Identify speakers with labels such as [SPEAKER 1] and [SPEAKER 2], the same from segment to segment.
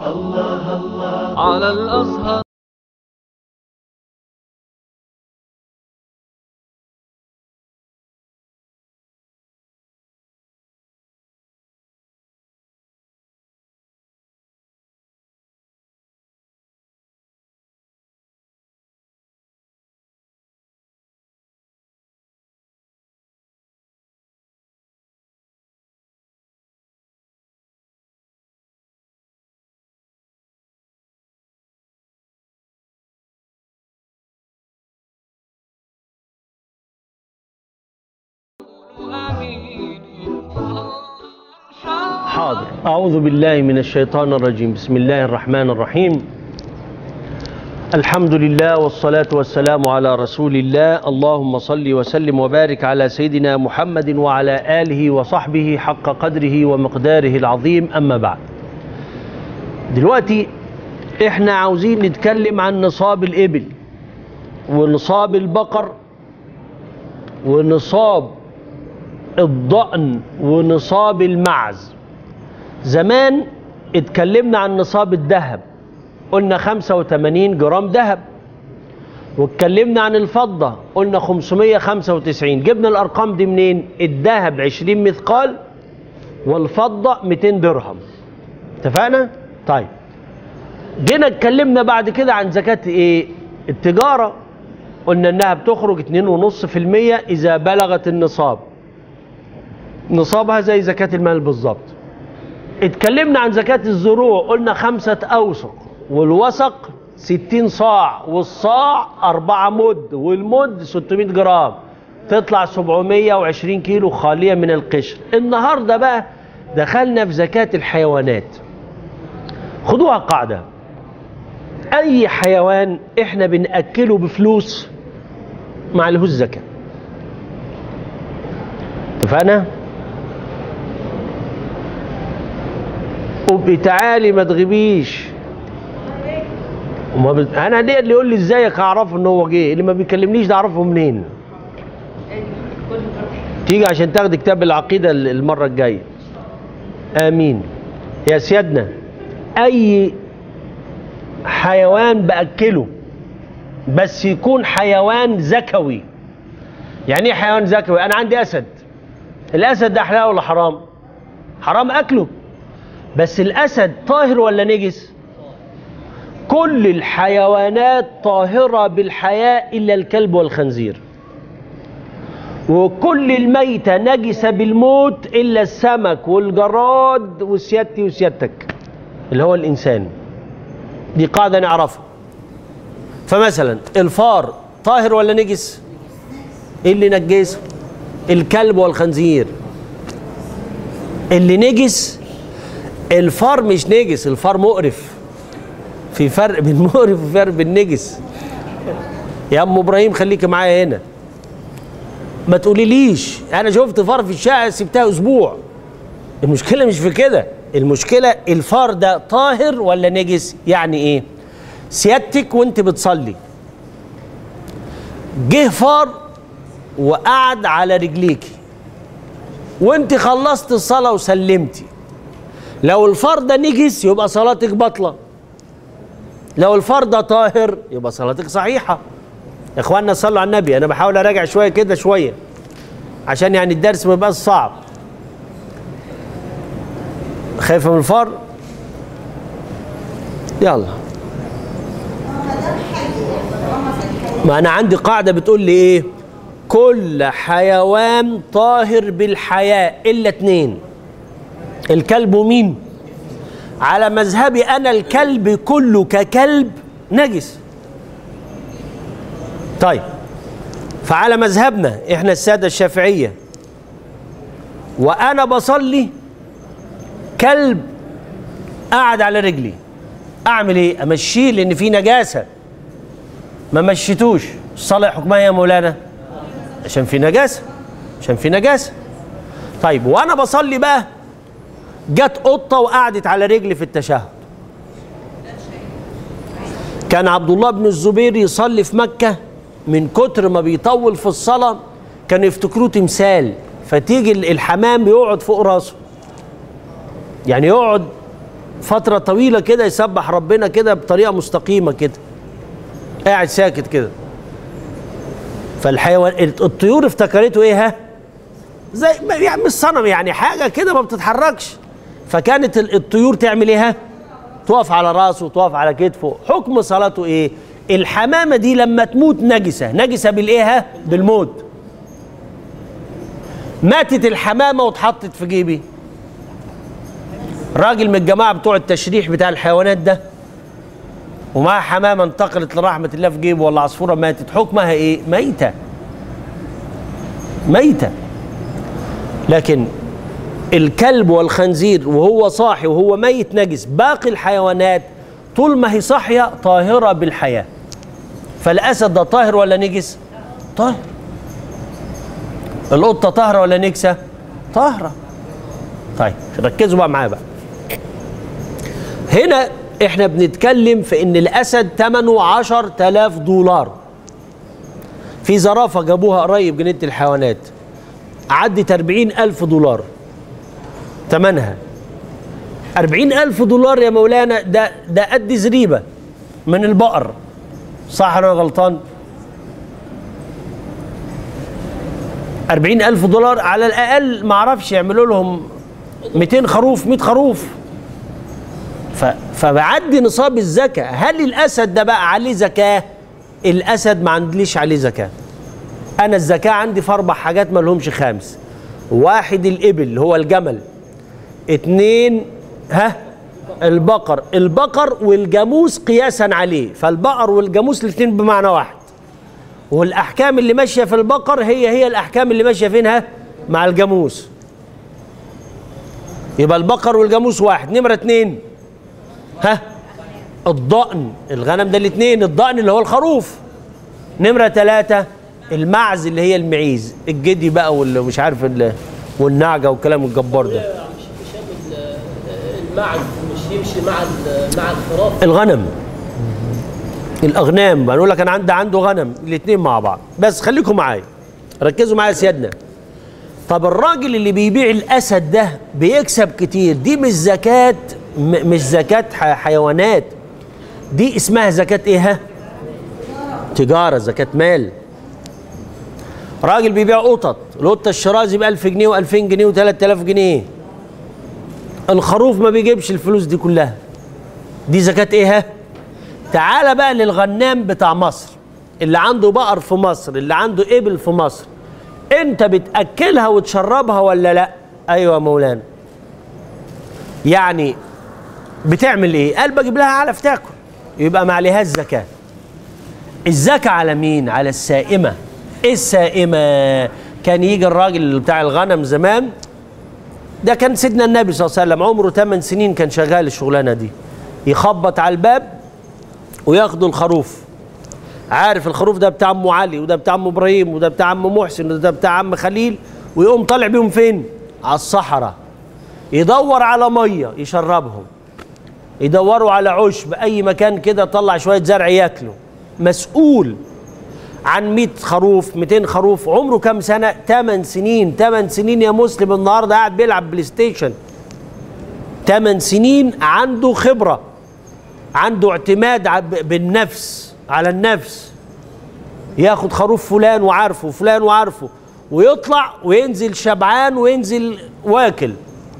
[SPEAKER 1] على الأزهر
[SPEAKER 2] حاضر أعوذ بالله من الشيطان الرجيم بسم الله الرحمن الرحيم الحمد لله والصلاة والسلام على رسول الله اللهم صل وسلم وبارك على سيدنا محمد وعلى آله وصحبه حق قدره ومقداره العظيم أما بعد دلوقتي احنا عاوزين نتكلم عن نصاب الإبل ونصاب البقر ونصاب الضأن ونصاب المعز زمان اتكلمنا عن نصاب الذهب قلنا 85 جرام ذهب واتكلمنا عن الفضة قلنا 595 جبنا الأرقام دي منين الذهب 20 مثقال والفضة 200 درهم اتفقنا طيب جينا اتكلمنا بعد كده عن زكاة ايه التجارة قلنا انها بتخرج 2.5% اذا بلغت النصاب نصابها زي زكاة المال بالظبط اتكلمنا عن زكاة الزروع قلنا خمسة أوسق والوسق ستين صاع والصاع أربعة مد والمد 600 جرام تطلع 720 كيلو خالية من القشر النهاردة بقى دخلنا في زكاة الحيوانات خدوها قاعدة أي حيوان إحنا بنأكله بفلوس ما عليهوش زكاة اتفقنا؟ وابقي تعالي ما تغيبيش وما بت... انا ليه اللي يقول لي ازيك اعرفه ان هو جه اللي ما بيكلمنيش ده اعرفه منين تيجي عشان تاخدي كتاب العقيده المره الجايه امين يا سيادنا اي حيوان باكله بس يكون حيوان زكوي يعني ايه حيوان زكوي انا عندي اسد الاسد ده حلال ولا حرام حرام اكله بس الاسد طاهر ولا نجس كل الحيوانات طاهرة بالحياء إلا الكلب والخنزير وكل الميتة نجسة بالموت إلا السمك والجراد وسيادتي وسيادتك اللي هو الإنسان دي قاعدة نعرفها فمثلا الفار طاهر ولا نجس إيه اللي نجسه الكلب والخنزير اللي نجس الفار مش نجس الفار مقرف في فرق بين مقرف وفي فرق بين نجس يا ام ابراهيم خليكي معايا هنا ما تقوليليش انا شفت فار في الشارع سبتها اسبوع المشكله مش في كده المشكله الفار ده طاهر ولا نجس يعني ايه سيادتك وانت بتصلي جه فار وقعد على رجليكي وانت خلصت الصلاه وسلمتي لو الفار ده نجس يبقى صلاتك باطله لو الفار ده طاهر يبقى صلاتك صحيحه يا اخوانا صلوا على النبي انا بحاول اراجع شويه كده شويه عشان يعني الدرس ما يبقاش صعب خايفه من الفار يلا ما انا عندي قاعده بتقول لي ايه كل حيوان طاهر بالحياء الا اتنين الكلب ومين على مذهبي انا الكلب كله ككلب نجس طيب فعلى مذهبنا احنا الساده الشافعيه وانا بصلي كلب قاعد على رجلي اعمل ايه امشيه لان في نجاسه ما مشيتوش الصلاه حكمها يا مولانا عشان في نجاسه عشان في نجاسه طيب وانا بصلي بقى جت قطه وقعدت على رجلي في التشهد كان عبد الله بن الزبير يصلي في مكه من كتر ما بيطول في الصلاه كانوا يفتكروه تمثال فتيجي الحمام يقعد فوق راسه يعني يقعد فتره طويله كده يسبح ربنا كده بطريقه مستقيمه كده قاعد ساكت كده فالحيوان الطيور افتكرته ايه ها زي ما يعني مش صنم يعني حاجه كده ما بتتحركش فكانت ال- الطيور تعمل ايه ها تقف على راسه تقف على كتفه حكم صلاته ايه الحمامه دي لما تموت نجسه نجسه بالايه ها بالموت ماتت الحمامه واتحطت في جيبي راجل من الجماعه بتوع التشريح بتاع الحيوانات ده ومعها حمامه انتقلت لرحمه الله في جيبه ولا عصفوره ماتت حكمها ايه ميته ميته لكن الكلب والخنزير وهو صاحي وهو ميت نجس باقي الحيوانات طول ما هي صاحيه طاهره بالحياه فالاسد ده طاهر ولا نجس طاهر القطه طاهره ولا نجسه طاهره طيب ركزوا بقى معايا بقى هنا احنا بنتكلم في ان الاسد ثمنه 10000 دولار في زرافه جابوها قريب جنينه الحيوانات عدت 40000 دولار ثمنها 40000 دولار يا مولانا ده ده قد زريبه من البقر صح انا غلطان 40000 دولار على الاقل ما اعرفش يعملوا لهم 200 خروف 100 خروف ف... فبعدي نصاب الزكاة هل الأسد ده بقى عليه زكاة الأسد ما عندليش عليه زكاة أنا الزكاة عندي في أربع حاجات ما لهمش خامس واحد الإبل اللي هو الجمل اتنين ها البقر البقر والجاموس قياسا عليه فالبقر والجاموس الاثنين بمعنى واحد والأحكام اللي ماشية في البقر هي هي الأحكام اللي ماشية فينها مع الجاموس يبقى البقر والجاموس واحد نمرة اتنين ها الضأن الغنم ده الاثنين الضأن اللي هو الخروف نمرة ثلاثة المعز اللي هي المعيز الجدي بقى واللي مش عارف ال- والنعجة والكلام الجبار ده
[SPEAKER 1] مش مش ال- المعز مش يمشي مع ال- مع الخراف
[SPEAKER 2] الغنم الأغنام بنقول لك أنا عندي عنده غنم الاثنين مع بعض بس خليكم معايا ركزوا معايا يا سيادنا طب الراجل اللي بيبيع الأسد ده بيكسب كتير دي مش زكاة م- مش زكاة ح- حيوانات دي اسمها زكاة ايه ها؟ تجارة زكاة مال راجل بيبيع قطط القطة الشرازي ب 1000 جنيه و2000 جنيه و3000 جنيه الخروف ما بيجيبش الفلوس دي كلها دي زكاة ايه ها؟ تعالى بقى للغنام بتاع مصر اللي عنده بقر في مصر اللي عنده ابل في مصر انت بتاكلها وتشربها ولا لا ايوه يا مولانا يعني بتعمل ايه قال بجيب لها علف تاكل يبقى ما عليهاش زكاه الزكاه على مين على السائمه ايه السائمه كان يجي الراجل بتاع الغنم زمان ده كان سيدنا النبي صلى الله عليه وسلم عمره 8 سنين كان شغال الشغلانه دي يخبط على الباب وياخدوا الخروف عارف الخروف ده بتاع ام علي وده بتاع ام ابراهيم وده بتاع ام محسن وده بتاع عم خليل ويقوم طالع بيهم فين على الصحراء يدور على ميه يشربهم يدوروا على عشب اي مكان كده طلع شويه زرع ياكله مسؤول عن 100 خروف 200 خروف عمره كام سنه 8 سنين 8 سنين يا مسلم النهارده قاعد بيلعب بلاي ستيشن 8 سنين عنده خبره عنده اعتماد ع- ب- بالنفس على النفس ياخد خروف فلان وعارفه فلان وعارفه ويطلع وينزل شبعان وينزل واكل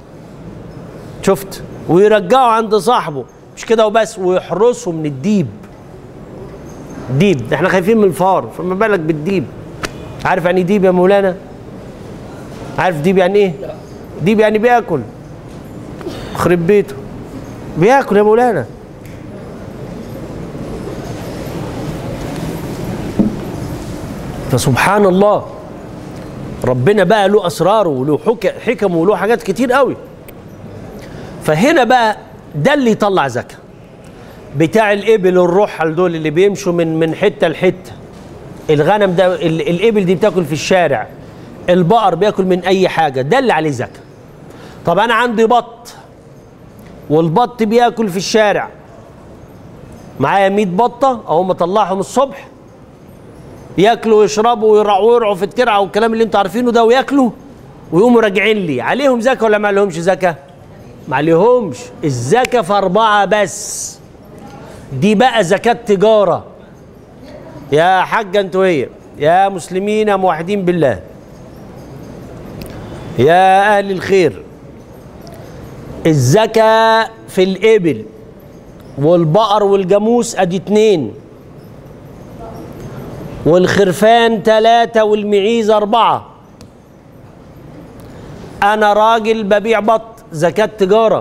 [SPEAKER 2] شفت ويرجعه عند صاحبه مش كده وبس ويحرسه من الديب ديب احنا خايفين من الفار فما بالك بالديب عارف يعني إيه ديب يا مولانا عارف ديب يعني ايه ديب يعني بياكل خرب بيته بياكل يا مولانا فسبحان الله ربنا بقى له اسراره وله حك- حكم وله حاجات كتير قوي فهنا بقى ده اللي يطلع زكاه بتاع الابل الرحل دول اللي بيمشوا من من حته لحته الغنم ده ال- الابل دي بتاكل في الشارع البقر بياكل من اي حاجه ده اللي عليه زكاه طب انا عندي بط والبط بياكل في الشارع معايا 100 بطه اهو مطلعهم الصبح ياكلوا ويشربوا ويرعوا ويرعوا في الترعه والكلام اللي انتوا عارفينه ده وياكلوا ويقوموا راجعين لي عليهم زكاه ولا ما عليهمش زكاه؟ ما عليهمش الزكاة في أربعة بس دي بقى زكاة تجارة يا حاجة انتوا هي يا مسلمين موحدين بالله يا أهل الخير الزكاة في الإبل والبقر والجاموس أدي اتنين والخرفان تلاتة والمعيز أربعة أنا راجل ببيع بط زكاة تجارة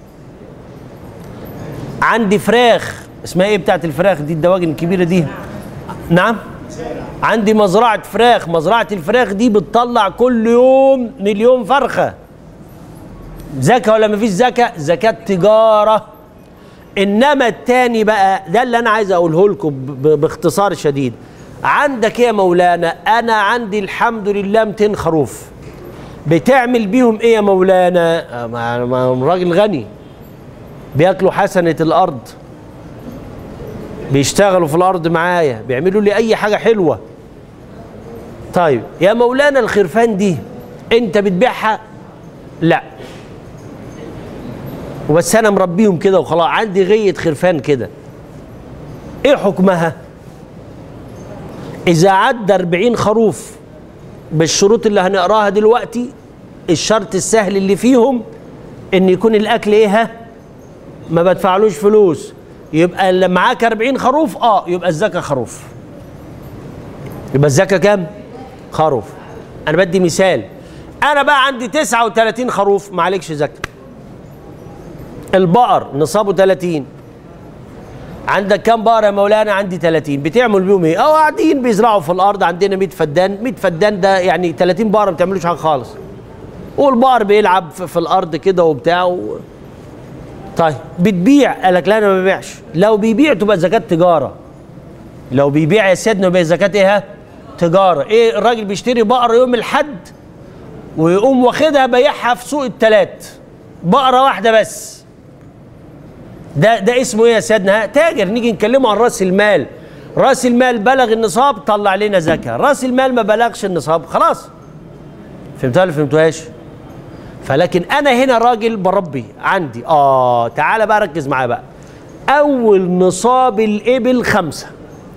[SPEAKER 2] عندي فراخ اسمها ايه بتاعت الفراخ دي الدواجن الكبيرة دي نعم عندي مزرعة فراخ مزرعة الفراخ دي بتطلع كل يوم مليون فرخة زكاة ولا مفيش زكاة زكاة تجارة انما التاني بقى ده اللي انا عايز اقوله لكم ب- باختصار شديد عندك ايه يا مولانا انا عندي الحمد لله 200 خروف بتعمل بيهم ايه يا مولانا آه، ما ما راجل غني بياكلوا حسنة الارض بيشتغلوا في الارض معايا بيعملوا لي اي حاجة حلوة طيب يا مولانا الخرفان دي انت بتبيعها لا وبس انا مربيهم كده وخلاص عندي غية خرفان كده ايه حكمها اذا عدى 40 خروف بالشروط اللي هنقراها دلوقتي الشرط السهل اللي فيهم ان يكون الاكل ايه ها ما بدفعلوش فلوس يبقى اللي معاك 40 خروف اه يبقى الزكاه خروف يبقى الزكاه كام خروف انا بدي مثال انا بقى عندي 39 خروف ما عليكش زكاه البقر نصابه 30 عندك كام بقرة يا مولانا عندي 30 بتعمل بيهم ايه اه قاعدين بيزرعوا في الارض عندنا 100 فدان 100 فدان ده يعني 30 بقرة ما بتعملوش حاجة خالص والبقر بيلعب في, في الارض كده وبتاع و... طيب بتبيع قال لك لا انا ما ببيعش لو بيبيع تبقى زكاة تجارة لو بيبيع يا سيدنا يبقى زكاة ايه ها؟ تجارة ايه الراجل بيشتري بقرة يوم الحد ويقوم واخدها بايعها في سوق التلات بقرة واحدة بس ده ده اسمه ايه يا سيدنا ها؟ تاجر نيجي نكلمه عن راس المال راس المال بلغ النصاب طلع لنا زكاه راس المال ما بلغش النصاب خلاص فهمتها ولا فهمتوهاش فلكن انا هنا راجل بربي عندي اه تعالى بقى ركز معايا بقى اول نصاب الابل خمسه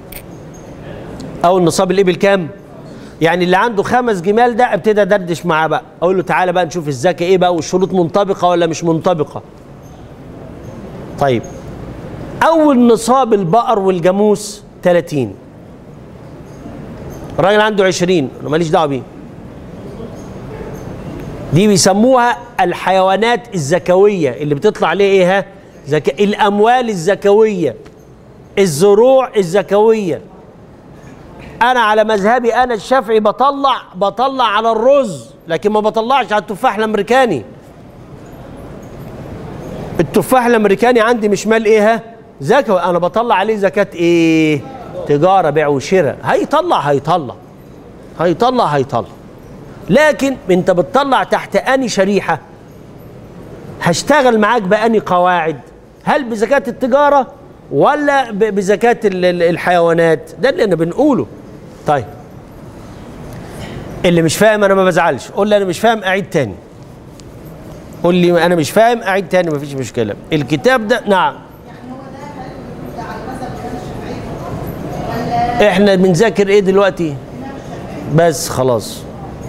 [SPEAKER 2] اول نصاب الابل كام يعني اللي عنده خمس جمال ده ابتدي ادردش معاه بقى اقول له تعالى بقى نشوف الزكاه ايه بقى والشروط منطبقه ولا مش منطبقه طيب اول نصاب البقر والجاموس 30 الراجل عنده 20 انا ماليش دعوه بيه دي بيسموها الحيوانات الزكويه اللي بتطلع عليه ايه ها زك... الاموال الزكويه الزروع الزكويه انا على مذهبي انا الشافعي بطلع بطلع على الرز لكن ما بطلعش على التفاح الامريكاني التفاح الامريكاني عندي مش مال ايه ها زكاة انا بطلع عليه زكاة ايه تجارة بيع وشراء هيطلع هيطلع هيطلع هيطلع لكن انت بتطلع تحت اني شريحة هشتغل معاك بأني قواعد هل بزكاة التجارة ولا ب- بزكاة ال- ال- الحيوانات ده اللي انا بنقوله طيب اللي مش فاهم انا ما بزعلش قول لي انا مش فاهم اعيد تاني قول لي انا مش فاهم اعيد تاني مفيش مشكله الكتاب ده نعم احنا بنذاكر ايه دلوقتي بس خلاص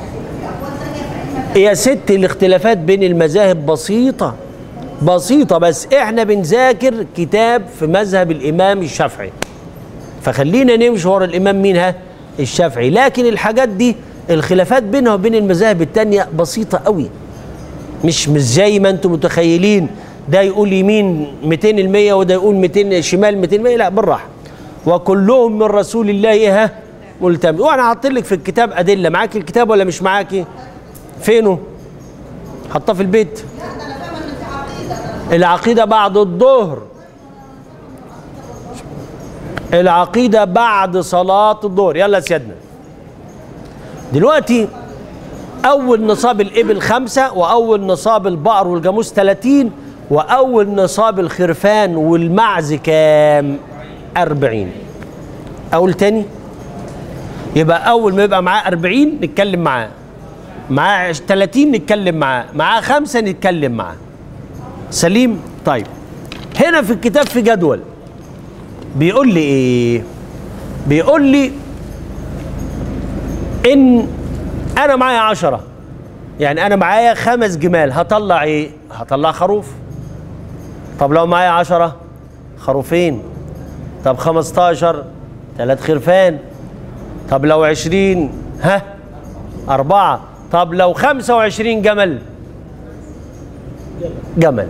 [SPEAKER 2] يا ست الاختلافات بين المذاهب بسيطه بسيطه بس احنا بنذاكر كتاب في مذهب الامام الشافعي فخلينا نمشي ورا الامام مين ها الشافعي لكن الحاجات دي الخلافات بينها وبين المذاهب التانية بسيطه قوي مش مش زي ما انتم متخيلين ده يقول يمين 200% وده يقول 200 شمال 200% لا بالراحه وكلهم من رسول الله ايه ها ملتمس وانا حاطط لك في الكتاب ادله معاك الكتاب ولا مش معاكي فينه حطاه في البيت العقيده بعد الظهر العقيده بعد صلاه الظهر يلا يا سيادنا دلوقتي أول نصاب الإبل خمسة وأول نصاب البقر والجاموس 30 وأول نصاب الخرفان والمعز كام؟ 40 أقول تاني يبقى أول ما يبقى معاه 40 نتكلم معاه معاه 30 نتكلم معاه معاه خمسة نتكلم معاه سليم طيب هنا في الكتاب في جدول بيقول لي ايه بيقول لي ان انا معايا عشرة يعني انا معايا خمس جمال هطلع ايه هطلع خروف طب لو معايا عشرة خروفين طب خمستاشر ثلاث خرفان طب لو عشرين ها أربعة طب لو خمسة وعشرين جمل جمل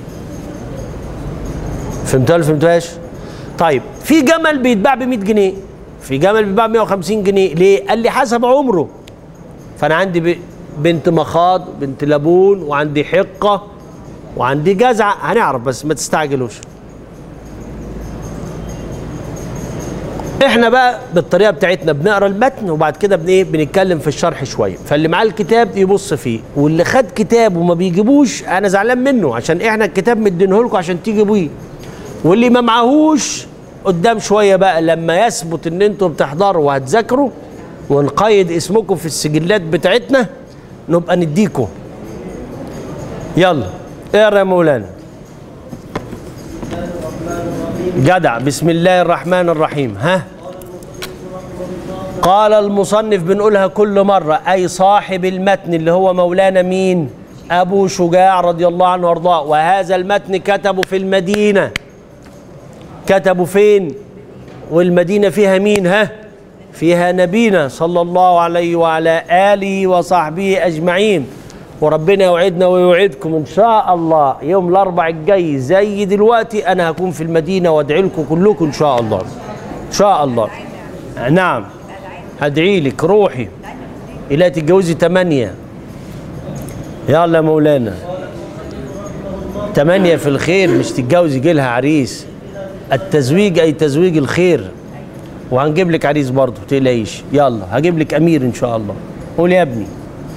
[SPEAKER 2] فهمتها ولا فهمتهاش؟ طيب في جمل بيتباع ب 100 جنيه في جمل بيتباع ب 150 جنيه ليه؟ قال لي حسب عمره فانا عندي ب- بنت مخاض بنت لبون وعندي حقه وعندي جزع هنعرف بس ما تستعجلوش احنا بقى بالطريقه بتاعتنا بنقرا المتن وبعد كده بن ايه بنتكلم في الشرح شويه فاللي معاه الكتاب يبص فيه واللي خد كتاب وما بيجيبوش انا زعلان منه عشان احنا الكتاب مدينه لكم عشان تجيبوه واللي ما معهوش قدام شويه بقى لما يثبت ان انتم بتحضروا وهتذاكروا ونقيد اسمكم في السجلات بتاعتنا نبقى نديكم يلا اقرا يا مولانا جدع بسم الله الرحمن الرحيم ها قال المصنف بنقولها كل مرة أي صاحب المتن اللي هو مولانا مين أبو شجاع رضي الله عنه وارضاه وهذا المتن كتبه في المدينة كتبوا فين والمدينة فيها مين ها فيها نبينا صلى الله عليه وعلى آله وصحبه أجمعين وربنا يوعدنا ويوعدكم إن شاء الله يوم الأربع الجاي زي دلوقتي أنا هكون في المدينة وأدعي لكم كلكم إن شاء الله إن شاء الله نعم هدعي لك روحي إلى تتجوزي تمانية يلا يا مولانا تمانية في الخير مش تتجوز يجي لها عريس التزويج أي تزويج الخير وهنجيب لك عريس برضه تقلقيش يلا هجيب لك أمير إن شاء الله قول يا ابني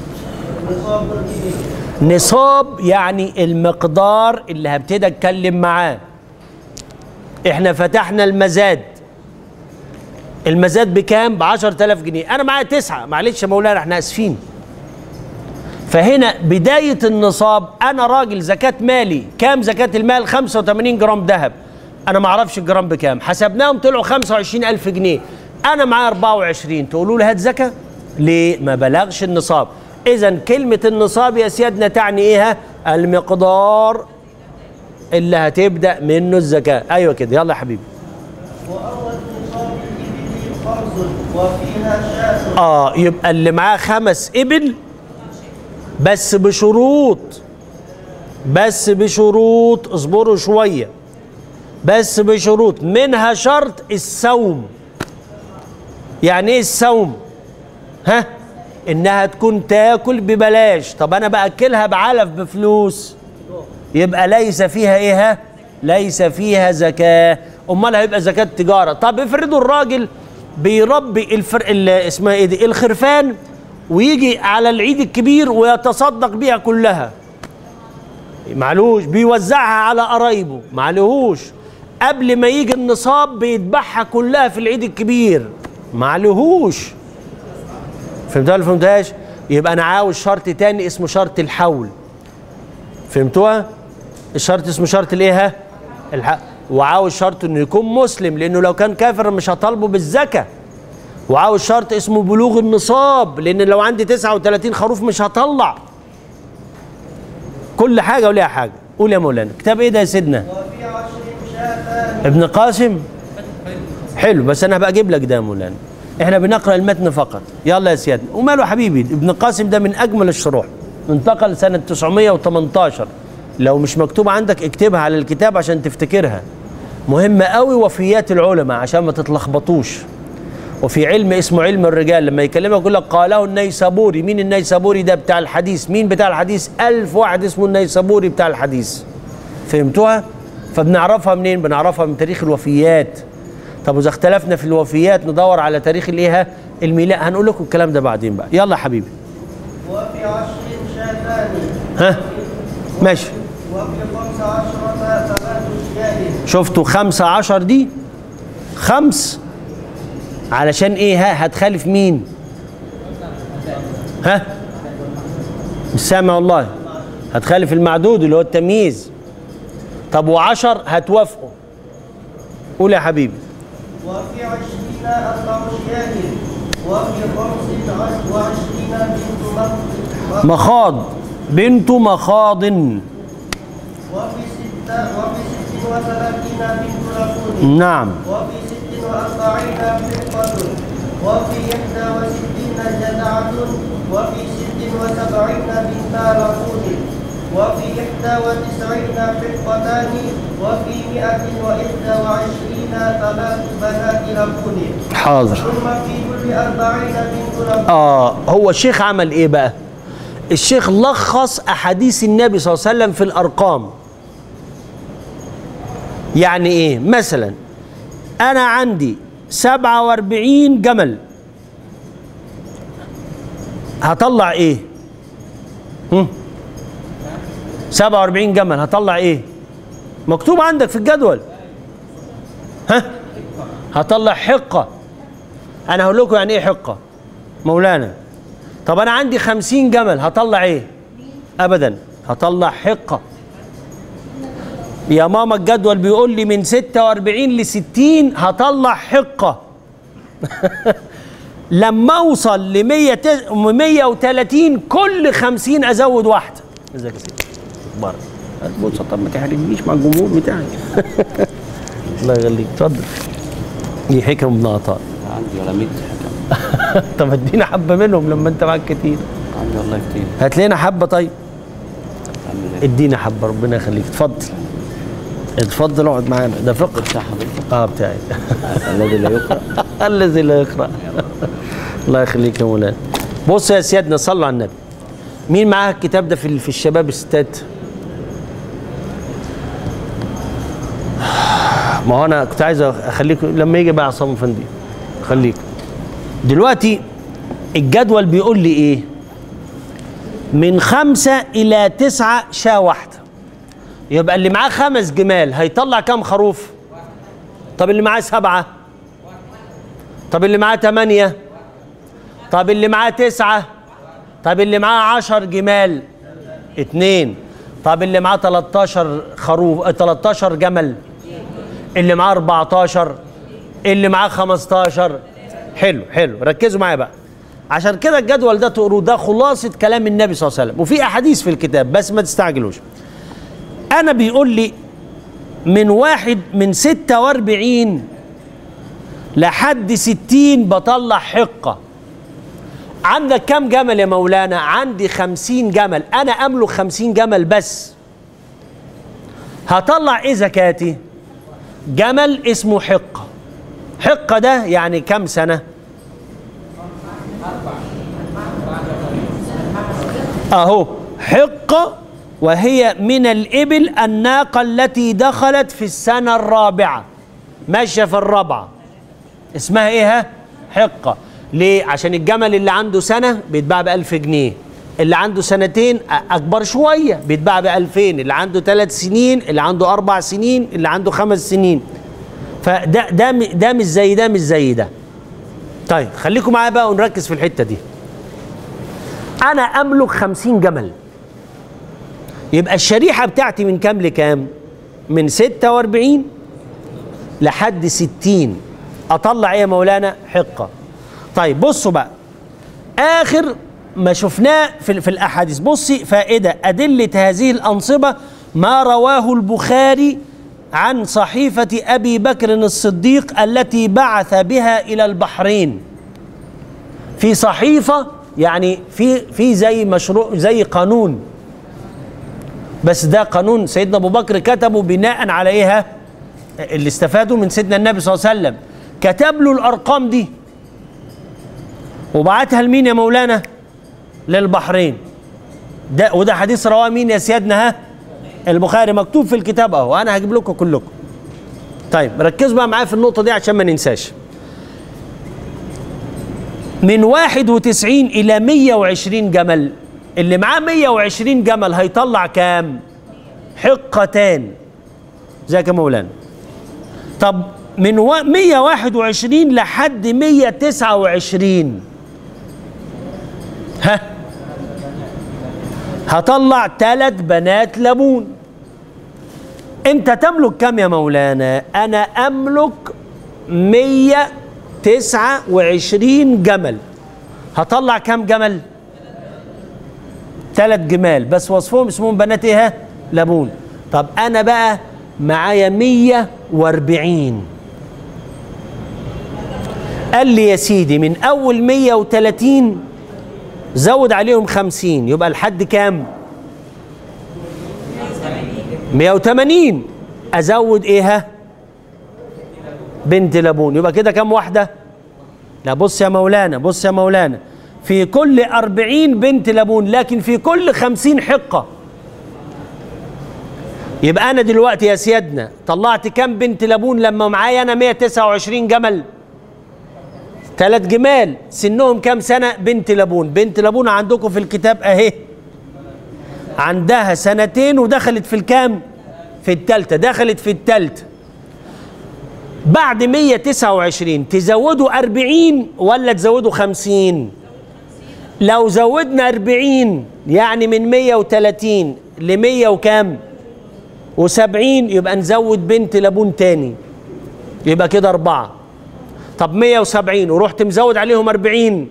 [SPEAKER 2] نصاب يعني المقدار اللي هبتدي اتكلم معاه احنا فتحنا المزاد المزاد بكام ب 10000 جنيه انا معايا تسعة معلش يا مولانا احنا اسفين فهنا بداية النصاب أنا راجل زكاة مالي كام زكاة المال 85 جرام ذهب أنا ما أعرفش الجرام بكام حسبناهم طلعوا 25 ألف جنيه أنا معايا 24 تقولوا لي هات زكاة ليه ما بلغش النصاب إذا كلمة النصاب يا سيادنا تعني إيه ها؟ المقدار اللي هتبدأ منه الزكاة أيوة كده يلا يا حبيبي
[SPEAKER 3] وأول نصاب الإبل فرض وفيها شاة
[SPEAKER 2] اه يبقى اللي معاه خمس ابل بس بشروط بس بشروط اصبروا شويه بس بشروط منها شرط السوم يعني ايه السوم ها انها تكون تاكل ببلاش طب انا باكلها بعلف بفلوس يبقى ليس فيها ايه ها ليس فيها زكاه امال هيبقى زكاه تجاره طب افرضوا الراجل بيربي الفر... ال- اسمها ايه دي الخرفان ويجي على العيد الكبير ويتصدق بيها كلها معلوش بيوزعها على قرايبه معلهوش قبل ما يجي النصاب بيذبحها كلها في العيد الكبير معلهوش فهمتوها ولا فهمتهاش يبقى انا عاوز شرط تاني اسمه شرط الحول فهمتوها الشرط اسمه شرط الايه ها الحق وعاوز شرط انه يكون مسلم لانه لو كان كافر مش هطالبه بالزكاه وعاوز شرط اسمه بلوغ النصاب لان لو عندي 39 خروف مش هطلع كل حاجه وليها حاجه قول يا مولانا كتاب ايه ده يا سيدنا
[SPEAKER 3] وفي عشر شاة
[SPEAKER 2] ابن قاسم حلو بس انا هبقى اجيب لك ده يا مولانا احنا بنقرا المتن فقط يلا يا سيادنا وماله حبيبي ابن قاسم ده من اجمل الشروح انتقل سنه 918 لو مش مكتوب عندك اكتبها على الكتاب عشان تفتكرها مهمه قوي وفيات العلماء عشان ما تتلخبطوش وفي علم اسمه علم الرجال لما يكلمك يقول لك قاله النيسابوري مين النيسابوري ده بتاع الحديث مين بتاع الحديث ألف واحد اسمه النيسابوري بتاع الحديث فهمتوها فبنعرفها منين بنعرفها من تاريخ الوفيات طب واذا اختلفنا في الوفيات ندور على تاريخ الايه الميلاد هنقول لكم الكلام ده بعدين بقى يلا يا حبيبي
[SPEAKER 3] وفي عشر شاتان
[SPEAKER 2] ها ماشي
[SPEAKER 3] وفي خمس عشرة ثلاث شياه
[SPEAKER 2] شفتوا خمسة عشر دي خمس علشان ايه ها هتخالف مين ها مش سامع والله هتخالف المعدود اللي هو التمييز طب وعشر هتوافقوا قول يا حبيبي
[SPEAKER 3] وفي عشرين أربع شياه وفي خمس عش- وعشرين بنت مخ-
[SPEAKER 2] مخاض بنت مخاض
[SPEAKER 3] وفي ستة وفي ست وثلاثين بنت لفون
[SPEAKER 2] نعم
[SPEAKER 3] وفي ست وأربعين فرقة وفي إحدى وستين جدعة وفي ست وسبعين بنتا لفون وفي إحدى وتسعين فرقتان وفي مئة وإحدى وعشرين ثلاث بنات لفون
[SPEAKER 2] حاضر
[SPEAKER 3] ثم في كل أربعين بنت لفون
[SPEAKER 2] اه هو الشيخ عمل ايه بقى الشيخ لخص احاديث النبي صلى الله عليه وسلم في الارقام يعني ايه مثلا انا عندي 47 جمل هطلع ايه هم؟ 47 جمل هطلع ايه مكتوب عندك في الجدول ها هطلع حقه انا هقول لكم يعني ايه حقه مولانا طب انا عندي خمسين جمل هطلع ايه ابدا هطلع حقه يا ماما الجدول بيقول لي من 46 ل 60 هطلع حقه لما اوصل ل 130 كل 50 ازود واحده ازيك يا سيدي بره بص طب ما تحرجنيش مع الجمهور بتاعك الله يخليك اتفضل دي حكم ابن عطاء
[SPEAKER 4] عندي ولا 100 حكم
[SPEAKER 2] طب ادينا حبه منهم لما انت معاك كتير
[SPEAKER 4] عندي والله كتير
[SPEAKER 2] هات لنا حبه طيب
[SPEAKER 4] اعمل ايه؟
[SPEAKER 2] ادينا حبه ربنا يخليك اتفضل اتفضل اقعد معانا ده فقه
[SPEAKER 4] بتاع حضرتك
[SPEAKER 2] اه بتاعي
[SPEAKER 4] الذي لا يقرا
[SPEAKER 2] الذي لا يقرا الله يخليك يا مولانا بص يا سيادنا صلوا على النبي مين معاه الكتاب ده في في الشباب الستات ما هو انا كنت عايز اخليكم لما يجي بقى عصام فندي خليك دلوقتي الجدول بيقول لي ايه من خمسة إلى تسعة شاة واحدة يبقى اللي معاه خمس جمال هيطلع كام خروف طب اللي معاه سبعة طب اللي معاه ثمانية طب اللي معاه تسعة طب اللي معاه عشر جمال اتنين طب اللي معاه 13 خروف اه، 13 جمل اللي معاه 14 اللي معاه 15 حلو حلو ركزوا معايا بقى عشان كده الجدول ده تقروه ده خلاصة كلام النبي صلى الله عليه وسلم وفي أحاديث في الكتاب بس ما تستعجلوش أنا بيقول لي من واحد من 46 لحد 60 بطلع حقة عندك كم جمل يا مولانا عندي 50 جمل أنا أملك 50 جمل بس هطلع إيه زكاتي جمل اسمه حقة حقة ده يعني كم سنة أهو حقة وهي من الإبل الناقة التي دخلت في السنة الرابعة ماشية في الرابعة اسمها إيه ها؟ حقة ليه؟ عشان الجمل اللي عنده سنة بيتباع بألف جنيه اللي عنده سنتين أ- أكبر شوية بيتباع بألفين اللي عنده ثلاث سنين اللي عنده أربع سنين اللي عنده خمس سنين فده ده م- ده مش زي ده مش زي ده طيب خليكم معايا بقى ونركز في الحتة دي أنا أملك خمسين جمل يبقى الشريحة بتاعتي من كام لكام؟ من 46 لحد 60 أطلع إيه يا مولانا؟ حقة. طيب بصوا بقى آخر ما شفناه في, في الأحاديث بصي فائدة أدلة هذه الأنصبة ما رواه البخاري عن صحيفة أبي بكر الصديق التي بعث بها إلى البحرين في صحيفة يعني في في زي مشروع زي قانون بس ده قانون سيدنا ابو بكر كتبه بناء على ايه ها؟ اللي استفادوا من سيدنا النبي صلى الله عليه وسلم كتب له الارقام دي وبعتها لمين يا مولانا للبحرين ده وده حديث رواه مين يا سيادنا ها البخاري مكتوب في الكتاب اهو انا هجيب لكم كلكم طيب ركزوا بقى معايا في النقطه دي عشان ما ننساش من 91 إلى 120 جمل اللي معاه 120 جمل هيطلع كام؟ حقتان زي يا مولانا طب من و- 121 لحد 129 ها هطلع ثلاث بنات لبون انت تملك كم يا مولانا انا املك 129 جمل هطلع كم جمل ثلاث جمال بس وصفهم اسمهم بنات ايه ها؟ لبون طب انا بقى معايا 140 قال لي يا سيدي من اول 130 زود عليهم 50 يبقى الحد كام 180 ازود ايه ها بنت لبون يبقى كده كام واحده لا بص يا مولانا بص يا مولانا في كل أربعين بنت لبون لكن في كل خمسين حقة يبقى أنا دلوقتي يا سيادنا طلعت كام بنت لبون لما معايا أنا 129 جمل ثلاث جمال سنهم كام سنة بنت لبون بنت لبون عندكم في الكتاب أهي عندها سنتين ودخلت في الكام في التالتة دخلت في التالتة بعد 129 تزودوا 40 ولا تزودوا 50 لو زودنا 40 يعني من 130 ل 100 وكام و70 يبقى نزود بنت لبون تاني يبقى كده أربعة طب 170 ورحت مزود عليهم 40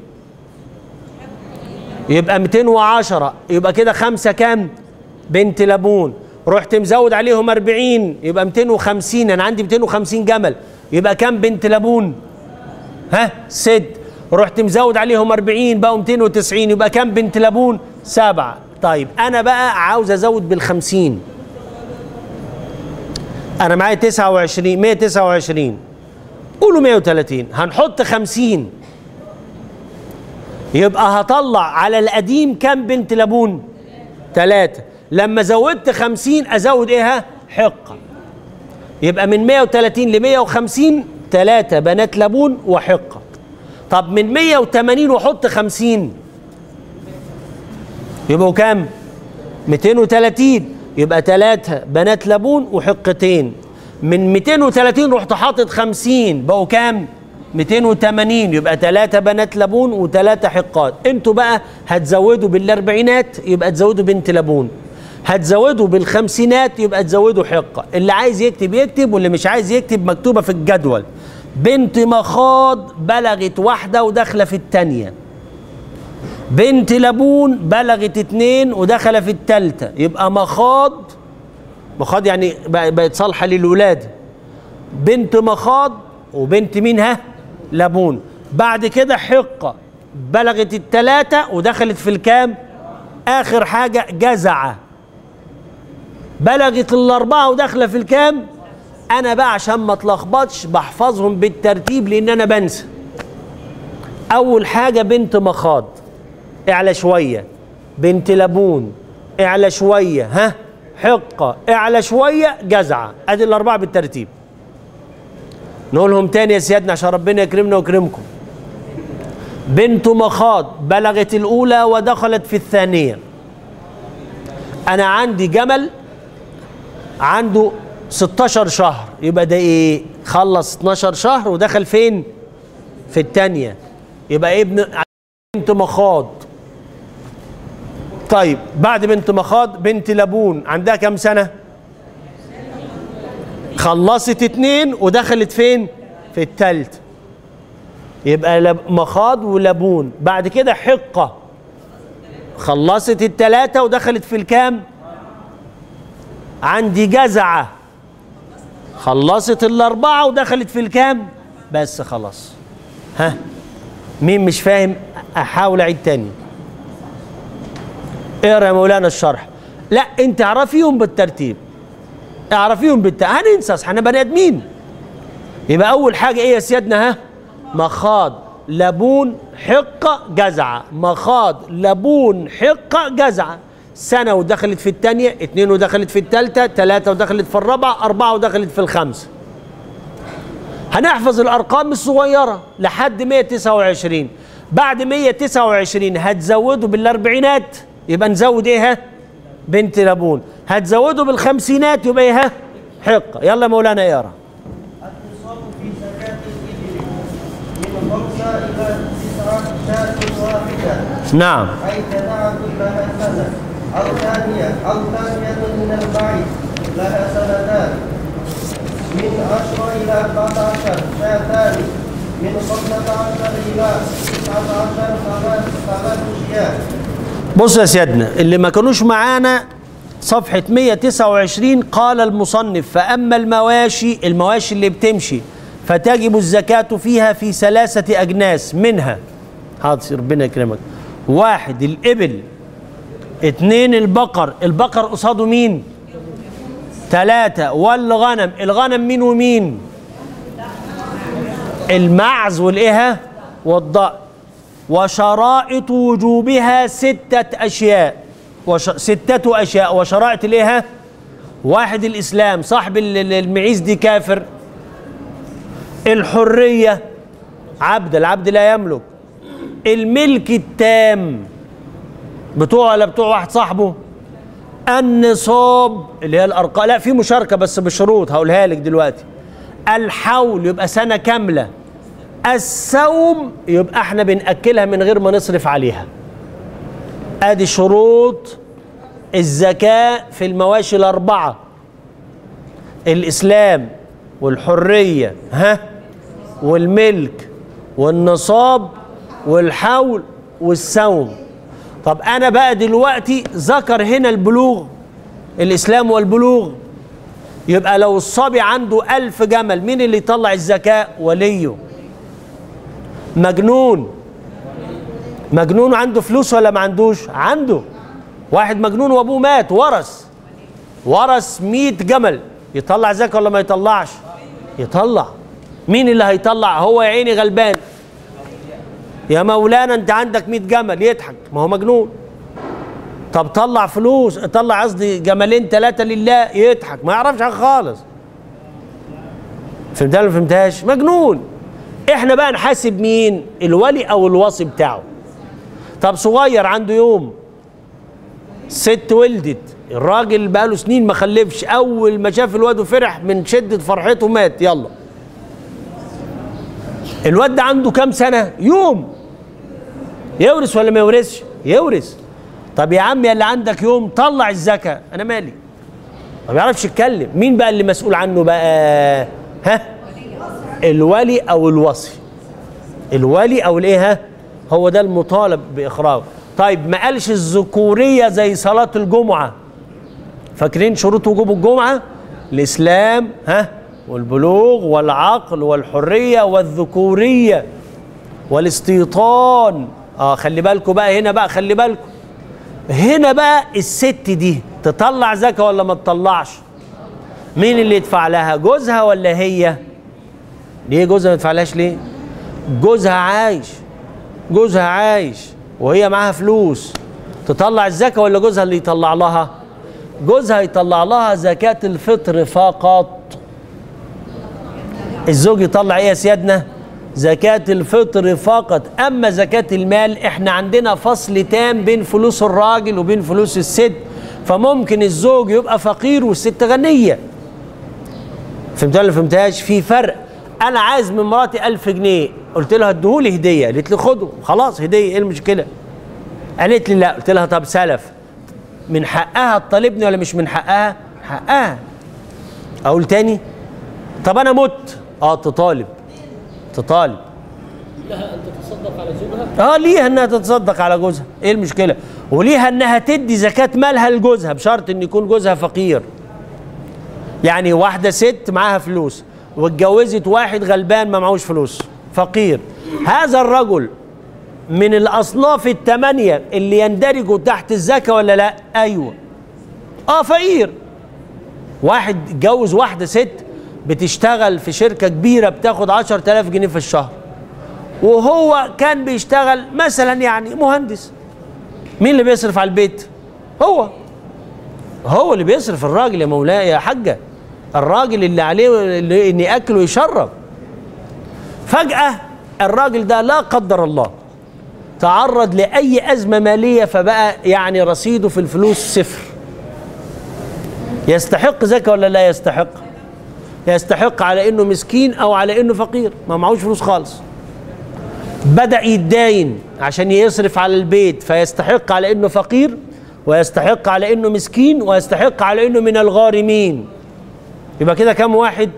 [SPEAKER 2] يبقى 210 يبقى كده خمسة كام بنت لبون رحت مزود عليهم 40 يبقى 250 انا عندي 250 جمل يبقى كام بنت لبون ها ست رحت مزود عليهم 40 بقوا 290 يبقى كام بنت لبون سبعة طيب انا بقى عاوز ازود بالخمسين انا معايا 29 129 قولوا 130 هنحط 50 يبقى هطلع على القديم كام بنت لبون ثلاثة لما زودت 50 ازود ايه ها حقة يبقى من 130 ل 150 ثلاثة بنات لبون وحقة طب من 180 وحط 50 يبقوا كام 230 يبقى ثلاثة بنات لبون وحقتين من 230 رحت حاطط 50 بقوا كام 280 يبقى ثلاثة بنات لبون وثلاثة حقات انتوا بقى هتزودوا بالاربعينات يبقى تزودوا بنت لبون هتزودوا بالخمسينات يبقى تزودوا حقة اللي عايز يكتب يكتب واللي مش عايز يكتب مكتوبة في الجدول بنت مخاض بلغت واحدة وداخلة في التانية بنت لبون بلغت اتنين وداخلة في التالتة يبقى مخاض مخاض يعني بقت صالحة للولادة بنت مخاض وبنت مين ها لبون بعد كده حقة بلغت التلاتة ودخلت في الكام آخر حاجة جزعة بلغت الأربعة وداخلة في الكام أنا بقى عشان ما اتلخبطش بحفظهم بالترتيب لأن أنا بنسى أول حاجة بنت مخاض اعلى شوية بنت لبون اعلى شوية ها حقة اعلى شوية جزعة ادي الاربعة بالترتيب نقولهم تاني يا سيادنا عشان ربنا يكرمنا ويكرمكم بنت مخاض بلغت الاولى ودخلت في الثانية انا عندي جمل عنده 16 شهر يبقى ده ايه خلص 12 شهر ودخل فين في الثانية يبقى ابن بنت مخاض طيب بعد بنت مخاض بنت لبون عندها كم سنة خلصت اتنين ودخلت فين في التالت يبقى لب مخاض ولبون بعد كده حقة خلصت التلاتة ودخلت في الكام عندي جزعة خلصت الأربعة ودخلت في الكام بس خلاص ها مين مش فاهم أحاول أعيد تاني اقرا يا مولانا الشرح لا انت اعرفيهم بالترتيب اعرفيهم بالترتيب هننسى احنا بني ادمين يبقى اول حاجه ايه يا سيادنا ها مخاض لبون حقه جزعه مخاض لبون حقه جزعه سنه ودخلت في الثانيه اثنين ودخلت في الثالثه ثلاثه ودخلت في الرابعه اربعه ودخلت في الخامسه هنحفظ الارقام الصغيره لحد 129 بعد 129 هتزودوا بالاربعينات يبقى نزود ايه ها بنت لبون هتزودوا بالخمسينات يبقى ايه ها حقه يلا مولانا اقرا
[SPEAKER 3] التصاب في زكاة الإبل من خمسة إلى تسعة شاة واحدة
[SPEAKER 2] نعم
[SPEAKER 3] أي تدعى كلها سنة أو ثانية أو ثانية من البعيد لها سنتان من عشر إلى أربعة عشر شاتان من خمسة عشر إلى تسعة عشر ثلاث ثلاث شياه
[SPEAKER 2] بص يا سيادنا اللي ما كانوش معانا صفحة 129 قال المصنف فأما المواشي المواشي اللي بتمشي فتجب الزكاة فيها في ثلاثة أجناس منها حاضر ربنا يكرمك واحد الإبل اتنين البقر البقر قصاده مين ثلاثة والغنم الغنم مين ومين المعز والإيه والضأن وشرائط وجوبها ستة أشياء وش... ستة أشياء وشرائط الإيه واحد الإسلام صاحب ال- ال- المعيز دي كافر الحرية عبد العبد لا يملك الملك التام بتوع ولا بتوع واحد صاحبه النصاب اللي هي الارقام لا في مشاركه بس بشروط هقولها لك دلوقتي الحول يبقى سنه كامله السوم يبقى احنا بناكلها من غير ما نصرف عليها ادي شروط الزكاه في المواشي الاربعه الاسلام والحريه ها والملك والنصاب والحول والسوم طب انا بقى دلوقتي ذكر هنا البلوغ الاسلام والبلوغ يبقى لو الصبي عنده ألف جمل مين اللي يطلع الزكاة وليه مجنون مجنون عنده فلوس ولا ما عندوش عنده واحد مجنون وابوه مات ورث ورث 100 جمل يطلع زكاة ولا ما يطلعش يطلع مين اللي هيطلع هو يا عيني غلبان يا مولانا انت عندك 100 جمل يضحك ما هو مجنون طب طلع فلوس طلع قصدي جملين ثلاثة لله يضحك ما يعرفش حاجة خالص فهمتها ولا ما فهمتهاش مجنون احنا بقى نحاسب مين الولي او الوصي بتاعه طب صغير عنده يوم ست ولدت الراجل بقاله سنين ما خلفش اول ما شاف الواد وفرح من شدة فرحته مات يلا الواد ده عنده كام سنة يوم يورث ولا ما يورثش يورث طب يا عم يا اللي عندك يوم طلع الزكاة انا مالي ما بيعرفش يتكلم مين بقى اللي مسؤول عنه بقى ها الولي او الوصي الولي او الايه ها هو ده المطالب باخراجه طيب ما قالش الذكوريه زي صلاه الجمعه فاكرين شروط وجوب الجمعه الاسلام ها والبلوغ والعقل والحريه والذكوريه والاستيطان اه خلي بالكم بقى هنا بقى خلي بالكم هنا بقى الست دي تطلع زكاه ولا ما تطلعش مين اللي يدفع لها جوزها ولا هي ليه جوزها ما يدفعلهاش ليه جوزها عايش جوزها عايش وهي معاها فلوس تطلع الزكاه ولا جوزها اللي يطلع لها جوزها يطلع لها زكاه الفطر فقط الزوج يطلع ايه يا سيادنا زكاة الفطر فقط أما زكاة المال إحنا عندنا فصل تام بين فلوس الراجل وبين فلوس الست فممكن الزوج يبقى فقير والست غنية فهمتها ولا فهمتهاش في فرق أنا عايز من مراتي ألف جنيه قلت لها اديهولي هدية قالت لي خده خلاص هدية إيه المشكلة قالت لي لا قلت لها طب سلف من حقها تطالبني ولا مش من حقها حقها أقول تاني طب أنا مت اه تطالب تطالب
[SPEAKER 1] لها ان تتصدق على زوجها
[SPEAKER 2] اه ليها انها تتصدق على جوزها ايه المشكله وليها انها تدي زكاه مالها لجوزها بشرط ان يكون جوزها فقير يعني واحده ست معاها فلوس واتجوزت واحد غلبان ما معهوش فلوس فقير هذا الرجل من الاصناف الثمانيه اللي يندرجوا تحت الزكاه ولا لا ايوه اه فقير واحد اتجوز واحده ست بتشتغل في شركه كبيره بتاخد 10000 جنيه في الشهر وهو كان بيشتغل مثلا يعني مهندس مين اللي بيصرف على البيت هو هو اللي بيصرف الراجل يا مولاي يا حاجة الراجل اللي عليه اللي ان ياكل ويشرب فجأة الراجل ده لا قدر الله تعرض لأي أزمة مالية فبقى يعني رصيده في الفلوس صفر يستحق زكاة ولا لا يستحق يستحق على انه مسكين او على انه فقير ما معهوش فلوس خالص بدأ يتداين عشان يصرف على البيت فيستحق على انه فقير ويستحق على انه مسكين ويستحق على انه من الغارمين يبقى كده كام واحد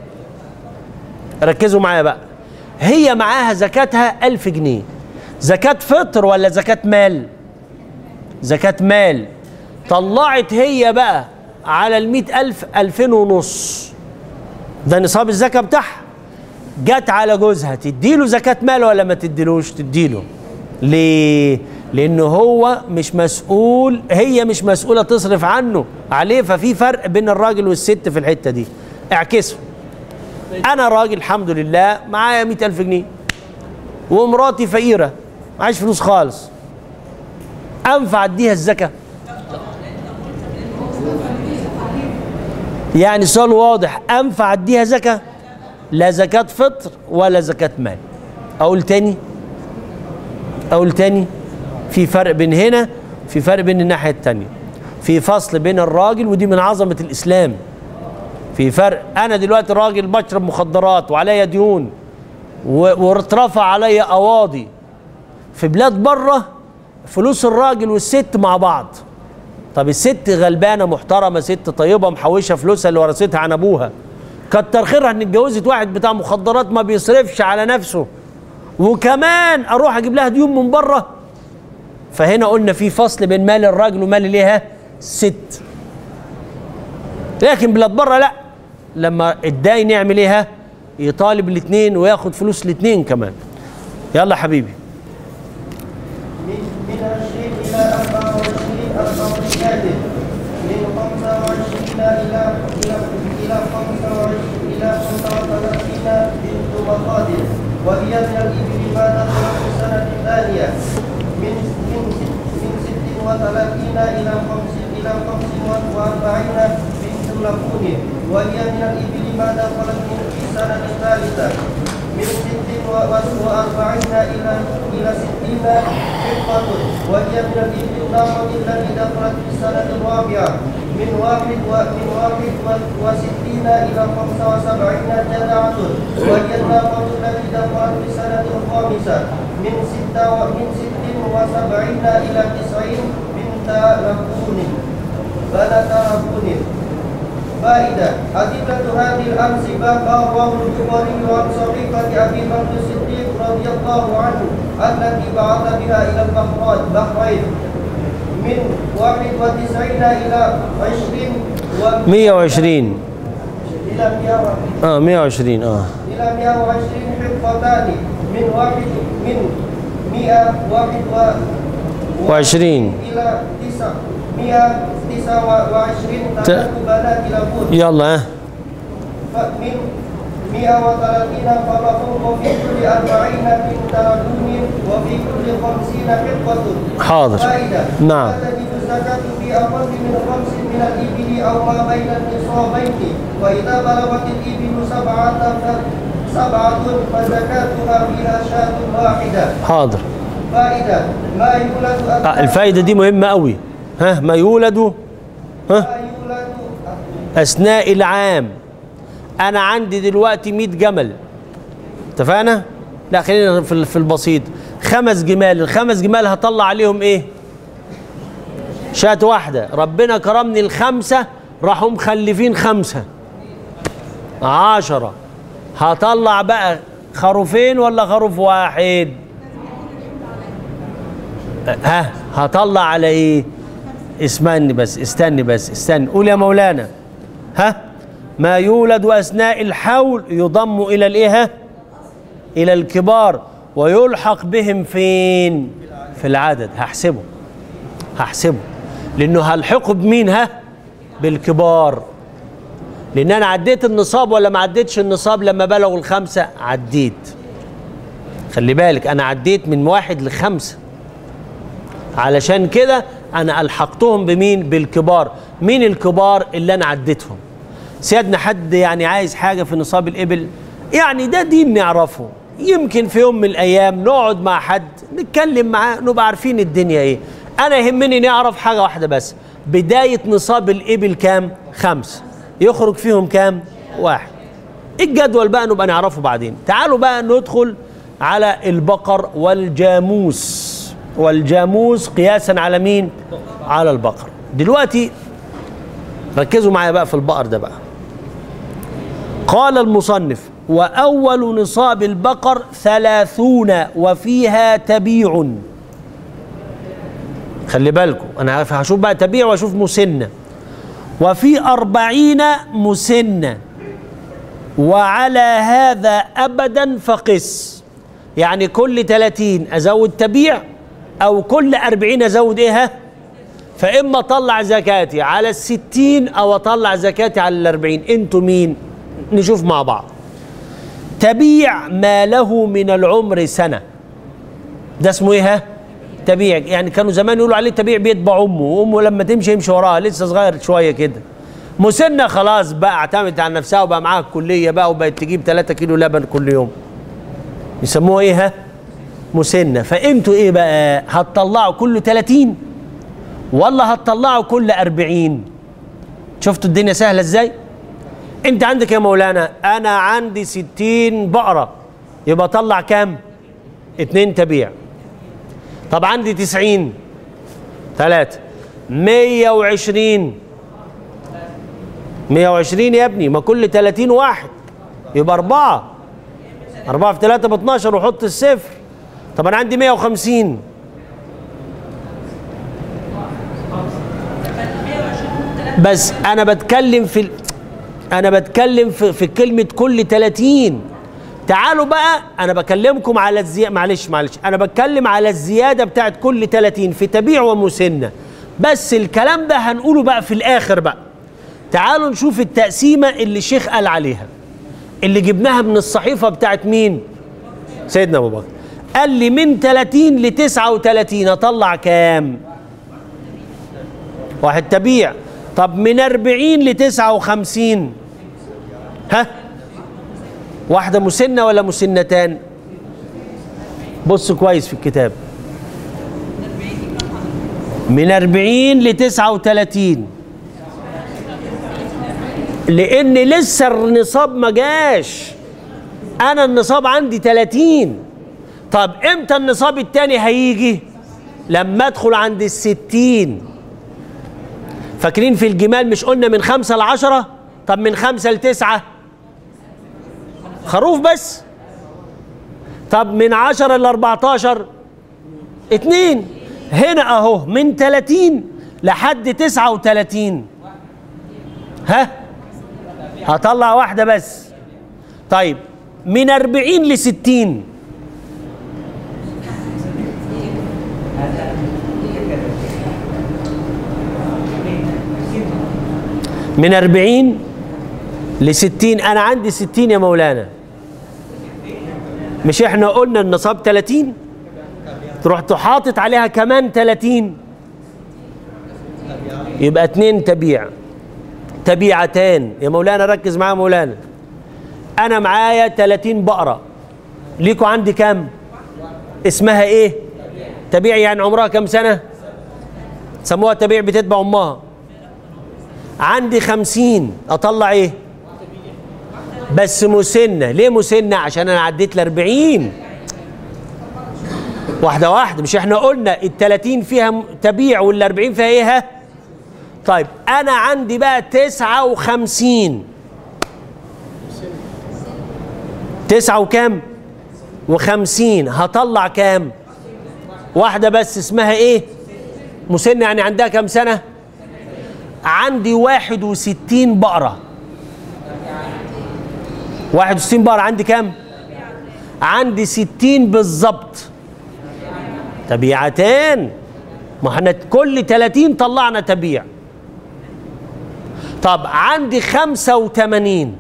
[SPEAKER 2] ركزوا معايا بقى هي معاها زكاتها ألف جنيه زكاة فطر ولا زكاة مال زكاة مال طلعت هي بقى على المئة ألف ألفين ونص ده نصاب الزكاة بتاعها جت على جوزها تديله زكاة مال ولا ما تديلوش تديله ليه لأنه هو مش مسؤول هي مش مسؤولة تصرف عنه عليه ففي فرق بين الراجل والست في الحتة دي اعكسه أنا راجل الحمد لله معايا مئة ألف جنيه ومراتي فقيرة معيش فلوس خالص أنفع أديها الزكاة يعني سؤال واضح أنفع أديها زكاة لا زكاة فطر ولا زكاة مال أقول تاني أقول تاني في فرق بين هنا في فرق بين الناحية التانية في فصل بين الراجل ودي من عظمة الإسلام في فرق أنا دلوقتي راجل بشرب مخدرات وعليا ديون و- واترفع عليا قواضي في بلاد بره فلوس الراجل والست مع بعض طب الست غلبانه محترمه ست طيبه محوشه فلوسها اللي ورثتها عن ابوها كتر خيرها ان اتجوزت واحد بتاع مخدرات ما بيصرفش على نفسه وكمان اروح اجيب لها ديون من بره فهنا قلنا في فصل بين مال الراجل ومال الايه الست لكن بلاد بره لا لما الداين يعمل ايه يطالب الاثنين وياخد فلوس الاثنين كمان يلا حبيبي
[SPEAKER 3] من من عشرين إلى أربعة وعشرين أربع زيادة من خمسة وعشرين إلى إلى إلى خمسة وعشرين إلى خمسة وثلاثين بنت مقادر وهي من الإبل ما دخلت في السنة الثانية من من ست من ست وثلاثين إلى خمس إلى خمس وأربعين بنت لبون وهي من الإبل ما دخلت في السنة الثالثة من ست و- وأربعين إلى إلى ستين حقة وهي من الإبل الناقة التي دخلت في السنة الرابعة من واحد ومن واحد و- وستين إلى خمسة وسبعين جذعة وهي الناقة التي دخلت في السنة الخامسة من ستة ومن ست وسبعين إلى تسعين بنت لبون بنت لبون فائدة أدلة هذه الأمثلة قال رواه البخاري عن صديقة أبي بكر الصديق رضي الله عنه التي بعث بها إلى البحرين بحرين من 91 إلى 20 و
[SPEAKER 2] 120
[SPEAKER 3] إلى 100
[SPEAKER 2] اه 120 اه
[SPEAKER 3] إلى 120 حقتان من واحد من 100 واحد و
[SPEAKER 2] وعشرين.
[SPEAKER 3] إلى 9 129
[SPEAKER 2] ت-
[SPEAKER 3] ثلاث بنات لبون
[SPEAKER 2] يلا ها
[SPEAKER 3] من 130 فرق وفي كل أربعين بنت رجل وفي كل خمسين حقة
[SPEAKER 2] حاضر.
[SPEAKER 3] فائدة
[SPEAKER 2] نعم.
[SPEAKER 3] لا تجب الزكاة في أقل من خمس من الإبل أو ما بين النصابين وإذا بلغت الإبل سبعة ف- سبعة فزكاتها فيها شاة واحدة
[SPEAKER 2] حاضر
[SPEAKER 3] فائدة ما يولد
[SPEAKER 2] آه الفايدة دي مهمة قوي ها ما يولد ها
[SPEAKER 3] ما يولد
[SPEAKER 2] أثناء العام أنا عندي دلوقتي 100 جمل اتفقنا؟ لا خلينا في في البسيط خمس جمال الخمس جمال هطلع عليهم إيه؟ شاة واحدة ربنا كرمني الخمسة راحوا مخلفين خمسة عشرة هطلع بقى خروفين ولا خروف واحد؟ ها هطلع على ايه اسمعني بس استني بس استني قول يا مولانا ها ما يولد اثناء الحول يضم الى الايه ها؟ الى الكبار ويلحق بهم فين في العدد هحسبه هحسبه لانه هلحقه بمين ها بالكبار لان انا عديت النصاب ولا ما عديتش النصاب لما بلغوا الخمسه عديت خلي بالك انا عديت من واحد لخمسه علشان كده انا الحقتهم بمين بالكبار مين الكبار اللي انا عديتهم سيادنا حد يعني عايز حاجه في نصاب الابل يعني ده دين نعرفه يمكن في يوم من الايام نقعد مع حد نتكلم معاه نبقى عارفين الدنيا ايه انا يهمني نعرف حاجه واحده بس بدايه نصاب الابل كام خمسه يخرج فيهم كام واحد الجدول بقى نبقى نعرفه بعدين تعالوا بقى ندخل على البقر والجاموس والجاموس قياسا على مين على البقر دلوقتي ركزوا معايا بقى في البقر ده بقى قال المصنف وأول نصاب البقر ثلاثون وفيها تبيع خلي بالكم أنا عارف هشوف بقى تبيع وأشوف مسنة وفي أربعين مسنة وعلى هذا أبدا فقس يعني كل 30 أزود تبيع أو كل 40 أزود إيه ها؟ فإما أطلع زكاتي على الستين أو أطلع زكاتي على الأربعين أنتوا مين؟ نشوف مع بعض تبيع ما له من العمر سنة ده اسمه ايه ها؟ تبيع يعني كانوا زمان يقولوا عليه تبيع بيتبع امه وامه لما تمشي يمشي وراها لسه صغير شويه كده مسنه خلاص بقى اعتمدت على نفسها وبقى معاها الكليه بقى وبقت تجيب 3 كيلو لبن كل يوم يسموها ايه ها؟ مسنه فانتوا ايه بقى؟ هتطلعوا كل 30 ولا هتطلعوا كل 40 شفتوا الدنيا سهله ازاي؟ انت عندك يا مولانا انا عندي 60 بقره يبقى طلع كام؟ اتنين تبيع طب عندي 90 ثلاثة 120 120 يا ابني ما كل 30 واحد يبقى أربعة أربعة في ثلاثة ب 12 وحط الصفر طب أنا عندي 150 بس أنا بتكلم في ال- أنا بتكلم في, في كلمة كل 30 تعالوا بقى أنا بكلمكم على الزيادة معلش معلش أنا بتكلم على الزيادة بتاعت كل 30 في تبيع ومسنة بس الكلام ده هنقوله بقى في الآخر بقى تعالوا نشوف التقسيمة اللي الشيخ قال عليها اللي جبناها من الصحيفة بتاعت مين سيدنا أبو بكر قال لي من 30 ل 39 أطلع كام واحد تبيع طب من 40 ل 59 ها واحدة مسنة ولا مسنتان بص كويس في الكتاب من 40 ل 39 لان لسه النصاب ما جاش انا النصاب عندي 30 طب امتى النصاب التاني هيجي لما ادخل عند الستين فاكرين في الجمال مش قلنا من خمسة لعشرة طب من خمسة لتسعة خروف بس طب من عشرة لأربعتاشر اتنين هنا اهو من تلاتين لحد تسعة وتلاتين ها هطلع واحدة بس طيب من أربعين لستين من أربعين لستين أنا عندي ستين يا مولانا مش احنا قلنا النصاب تلاتين تروح حاطط عليها كمان تلاتين يبقى اتنين تبيع تبيعتان يا مولانا ركز معايا يا مولانا انا معايا 30 بقره ليكوا عندي كام اسمها ايه تبيع يعني عمرها كام سنه سموها تبيع بتتبع امها عندي خمسين اطلع ايه بس مسنه ليه مسنه عشان انا عديت الاربعين واحده واحده مش احنا قلنا التلاتين فيها م- تبيع والاربعين فيها ايه ها طيب انا عندي بقى تسعة وخمسين تسعة وكام وخمسين هطلع كام واحدة بس اسمها ايه مسنة يعني عندها كام سنة عندي واحد وستين بقرة واحد وستين بقرة عندي كام عندي ستين بالظبط تبيعتين ما احنا كل 30 طلعنا تبيع طب عندي 85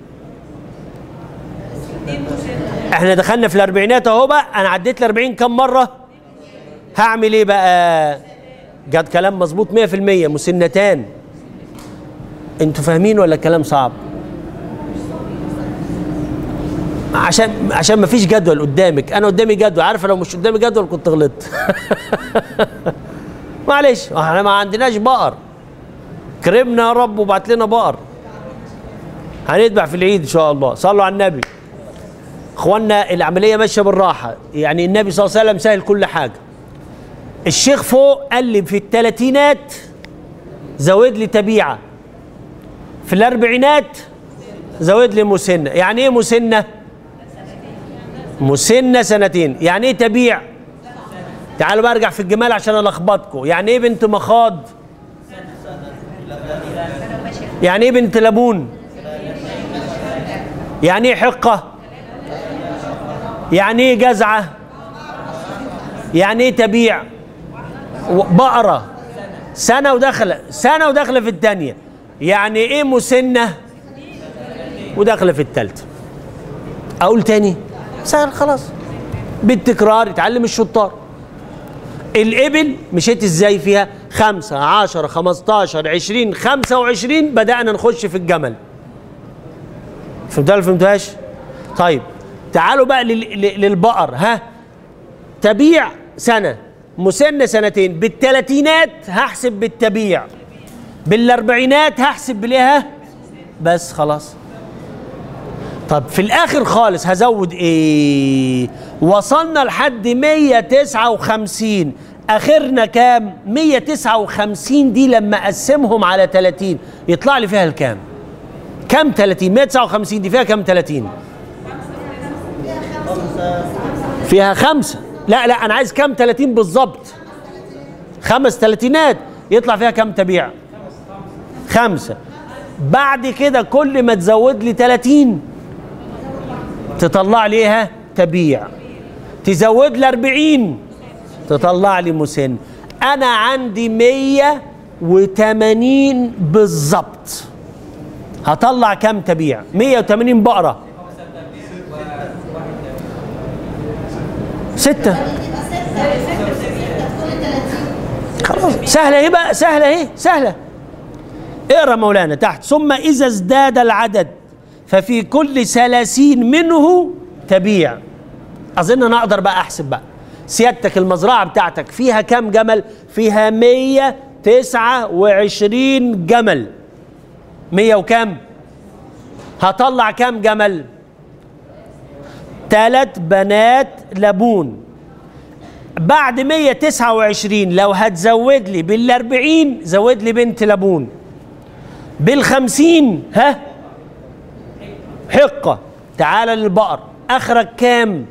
[SPEAKER 2] احنا دخلنا في الاربعينات اهو بقى انا عديت الاربعين كم مره هعمل ايه بقى جد كلام مظبوط 100% مسنتان انتوا فاهمين ولا الكلام صعب عشان عشان ما فيش جدول قدامك انا قدامي جدول عارفه لو مش قدامي جدول كنت غلطت معلش احنا ما عندناش بقر كرمنا يا رب وبعت لنا بقر هنذبح في العيد ان شاء الله صلوا على النبي اخوانا العمليه ماشيه بالراحه يعني النبي صلى الله عليه وسلم سهل كل حاجه الشيخ فوق قال لي في الثلاثينات زود لي تبيعه في الاربعينات زود لي مسنه يعني ايه مسنه مسنه سنتين يعني ايه تبيع تعالوا بقى ارجع في الجمال عشان الخبطكم يعني ايه بنت مخاض يعني ايه بنت لبون يعني ايه حقه يعني ايه جزعه يعني ايه تبيع و- بقره سنه وداخله سنه وداخله في الثانيه يعني ايه مسنه وداخله في الثالثه اقول تاني سهل خلاص بالتكرار يتعلم الشطار الإبل مشيت ازاي فيها خمسة عشر خمستاشر عشرين خمسة وعشرين بدأنا نخش في الجمل فهمتها ولا فهمتهاش طيب تعالوا بقى لل- لل- للبقر ها تبيع سنة مسنة سنتين بالتلاتينات هحسب بالتبيع بالاربعينات هحسب بليها بس خلاص طب في الاخر خالص هزود ايه وصلنا لحد 159 اخرنا كام 159 دي لما اقسمهم على 30 يطلع لي فيها الكام كام 30 159 دي فيها كام 30 فيها خمسة لا لا انا عايز كام 30 بالظبط خمس تلاتينات يطلع فيها كام تبيع خمسة بعد كده كل ما تزود لي 30 تطلع لي ايه تبيع تزود لي 40 تطلع لي مسن انا عندي 180 بالظبط هطلع كام تبيع 180 بقرة ستة خلاص سهلة اهي بقى سهلة اهي سهلة اقرا مولانا تحت ثم إذا ازداد العدد ففي كل ثلاثين منه تبيع أظن أنا أقدر بقى أحسب بقى سيادتك المزرعة بتاعتك فيها كام جمل فيها مية تسعة وعشرين جمل مية وكام هطلع كام جمل ثلاث بنات لبون بعد 129 لو هتزود لي بالاربعين زود لي بنت لبون بالخمسين ها حقة تعال للبقر اخرك كام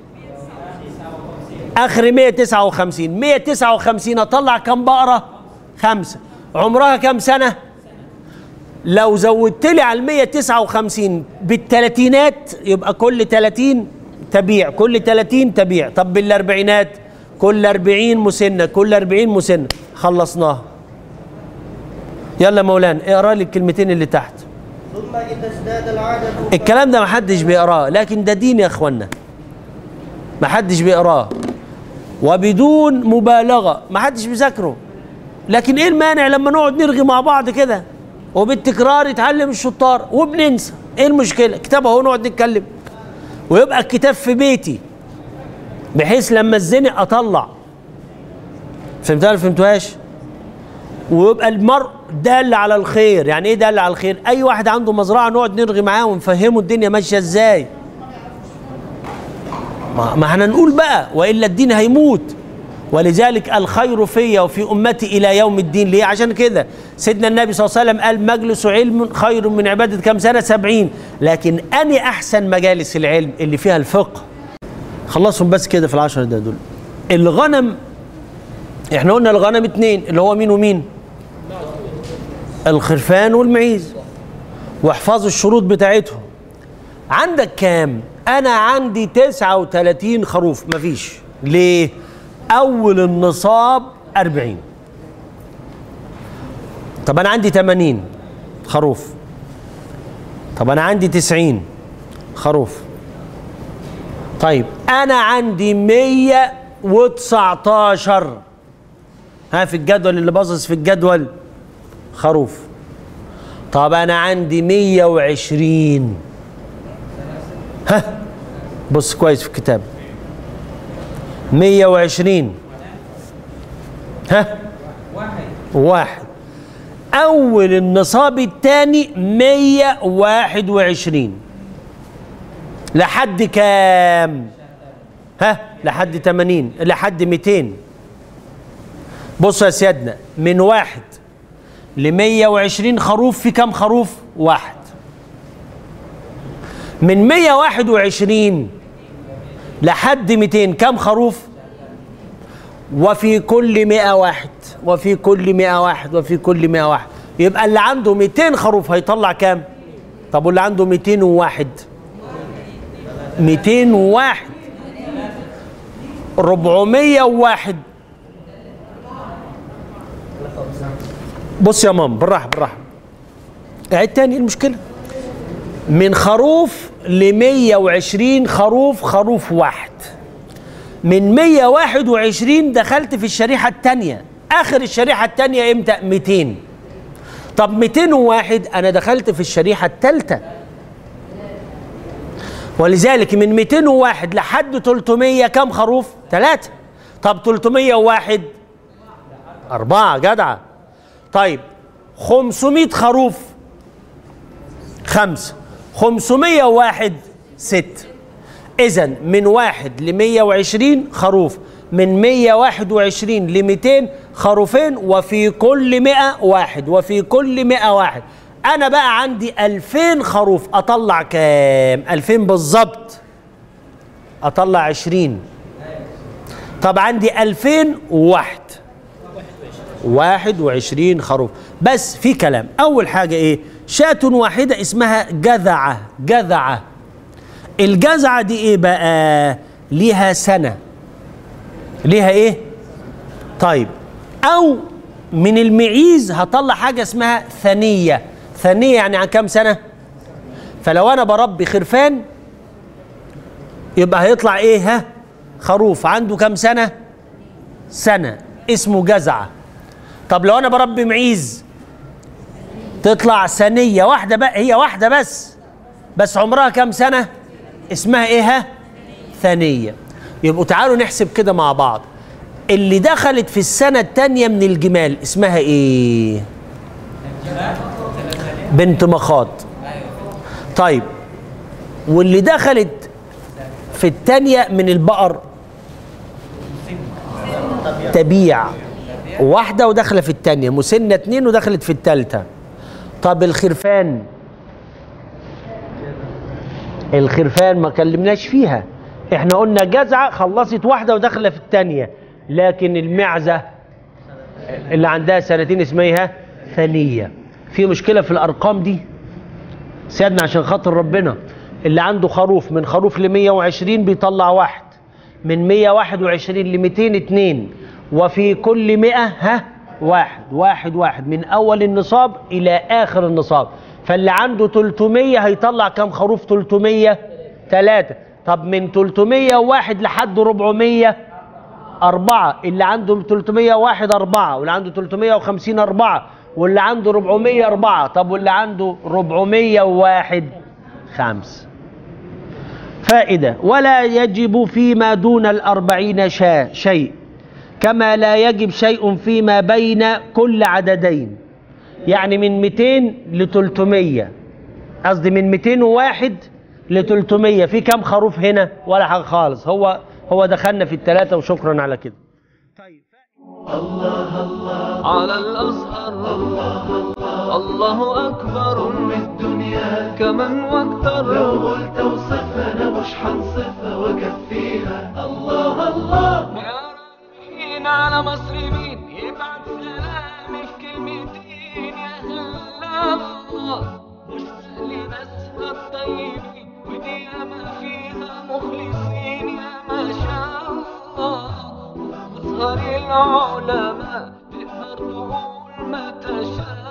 [SPEAKER 2] اخر 159 159 اطلع كام بقرة خمسة عمرها كام سنة لو زودت لي على ال 159 بالثلاثينات يبقى كل 30 تبيع كل 30 تبيع طب بالاربعينات كل 40 مسنه كل 40 مسنه خلصناها يلا مولانا اقرا لي الكلمتين اللي تحت
[SPEAKER 3] ثم إذا ازداد العدد
[SPEAKER 2] الكلام ده محدش بيقراه لكن ده دين يا اخوانا محدش بيقراه وبدون مبالغه محدش بيذاكره لكن ايه المانع لما نقعد نرغي مع بعض كده وبالتكرار يتعلم الشطار وبننسى ايه المشكله كتاب اهو نقعد نتكلم ويبقى الكتاب في بيتي بحيث لما اتزنق اطلع فهمتها ولا فهمتوهاش ويبقى المرء دال على الخير يعني ايه دال على الخير اي واحد عنده مزرعه نقعد نرغي معاه ونفهمه الدنيا ماشيه ازاي ما ما احنا نقول بقى والا الدين هيموت ولذلك الخير في وفي امتي الى يوم الدين ليه عشان كده سيدنا النبي صلى الله عليه وسلم قال مجلس علم خير من عباده كم سنه سبعين لكن اني احسن مجالس العلم اللي فيها الفقه خلصهم بس كده في العشر ده دول الغنم احنا قلنا الغنم اتنين اللي هو مين ومين الخرفان والمعيز واحفظوا الشروط بتاعتهم عندك كام انا عندي 39 خروف مفيش ليه اول النصاب 40 طب انا عندي 80 خروف طب انا عندي 90 خروف طيب انا عندي 119 ها في الجدول اللي باصص في الجدول خروف طب انا عندي 120 ها بص كويس في الكتاب 120 ها واحد اول النصاب الثاني 121 لحد كام ها لحد 80 لحد 200 بصوا يا سيادنا من واحد ل 120 خروف في كم خروف؟ واحد من 121 لحد 200 كم خروف؟ وفي كل 100 واحد وفي كل 100 واحد وفي كل 100 واحد يبقى اللي عنده 200 خروف هيطلع كام؟ طب واللي عنده 201 201 401 بص يا ماما بالراحه بالراحه عيد تاني إيه المشكله من خروف ل 120 خروف خروف واحد من 121 دخلت في الشريحه الثانيه اخر الشريحه الثانيه امتى 200 طب 201 انا دخلت في الشريحه الثالثه ولذلك من 201 لحد 300 كم خروف؟ ثلاثة طب 301 أربعة جدعة طيب 500 خروف خمسة 501 ست إذا من واحد ل 120 خروف من 121 ل 200 خروفين وفي كل 100 واحد وفي كل 100 واحد أنا بقى عندي 2000 خروف أطلع كام؟ 2000 بالظبط أطلع 20 طب عندي 2001 21 خروف بس في كلام أول حاجة إيه؟ شاة واحدة اسمها جذعة جذعة الجذعة دي إيه بقى؟ ليها سنة ليها إيه؟ طيب أو من المعيز هطلع حاجة اسمها ثنية ثنية يعني عن كام سنة؟ فلو أنا بربي خرفان يبقى هيطلع إيه ها؟ خروف عنده كام سنة؟ سنة اسمه جزعة طب لو أنا بربي معيز تطلع ثنية واحدة بقى هي واحدة بس بس عمرها كام سنة؟ اسمها إيه ها؟ ثانية يبقوا تعالوا نحسب كده مع بعض اللي دخلت في السنة التانية من الجمال اسمها ايه؟ بنت مخاض طيب واللي دخلت في التانية من البقر تبيع واحدة وداخلة في التانية مسنة اتنين ودخلت في التالتة طب الخرفان الخرفان ما كلمناش فيها احنا قلنا جزعة خلصت واحدة وداخلة في التانية لكن المعزة اللي عندها سنتين اسمها إيه؟ ثانية في مشكلة في الأرقام دي سيادنا عشان خاطر ربنا اللي عنده خروف من خروف ل 120 بيطلع واحد من 121 ل 200 اتنين وفي كل 100 ها واحد واحد واحد من أول النصاب إلى آخر النصاب فاللي عنده 300 هيطلع كم خروف 300 ثلاثة طب من 301 لحد 400 أربعة اللي عنده 301 أربعة واللي عنده 350 أربعة واللي عنده 400 أربعة طب واللي عنده 401 خمس فائدة ولا يجب فيما دون الأربعين شا شيء كما لا يجب شيء فيما بين كل عددين يعني من 200 ل 300 قصدي من 201 ل 300 في كم خروف هنا ولا حاجة خالص هو هو دخلنا في الثلاثة وشكرا على كده طيب
[SPEAKER 5] على الأزهر الله أكبر
[SPEAKER 6] الدنيا
[SPEAKER 5] كمن واكثر
[SPEAKER 6] لو قلت اوصفها انا مش هنصفها واكفيها الله الله
[SPEAKER 5] يا رايحين على مصر مين يبعت سلامي في كلمتين يا هلا الله مش سهل بس الطيبين ودي ياما فيها مخلصين يا ما شاء الله أزهر العلماء تقدر تقول ما تشاء